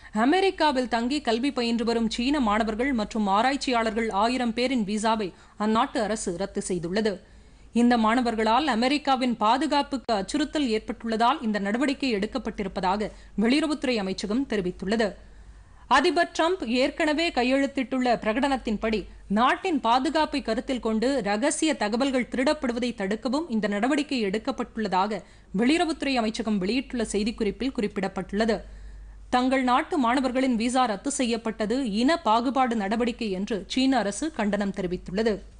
அமெரிக்காவில் தங்கி கல்வி பயின்று வரும் சீன மாணவர்கள் மற்றும் ஆராய்ச்சியாளர்கள் ஆயிரம் பேரின் விசாவை அந்நாட்டு அரசு ரத்து செய்துள்ளது இந்த மாணவர்களால் அமெரிக்காவின் பாதுகாப்புக்கு அச்சுறுத்தல் ஏற்பட்டுள்ளதால் இந்த நடவடிக்கை எடுக்கப்பட்டிருப்பதாக வெளியுறவுத்துறை அமைச்சகம் தெரிவித்துள்ளது அதிபர் டிரம்ப் ஏற்கனவே கையெழுத்திட்டுள்ள பிரகடனத்தின்படி நாட்டின் பாதுகாப்பை கருத்தில் கொண்டு ரகசிய தகவல்கள் திருடப்படுவதை தடுக்கவும் இந்த நடவடிக்கை எடுக்கப்பட்டுள்ளதாக வெளியுறவுத்துறை அமைச்சகம் வெளியிட்டுள்ள செய்திக்குறிப்பில் குறிப்பிடப்பட்டுள்ளது தங்கள் நாட்டு மாணவர்களின் விசா ரத்து செய்யப்பட்டது இன பாகுபாடு நடவடிக்கை என்று சீன அரசு கண்டனம் தெரிவித்துள்ளது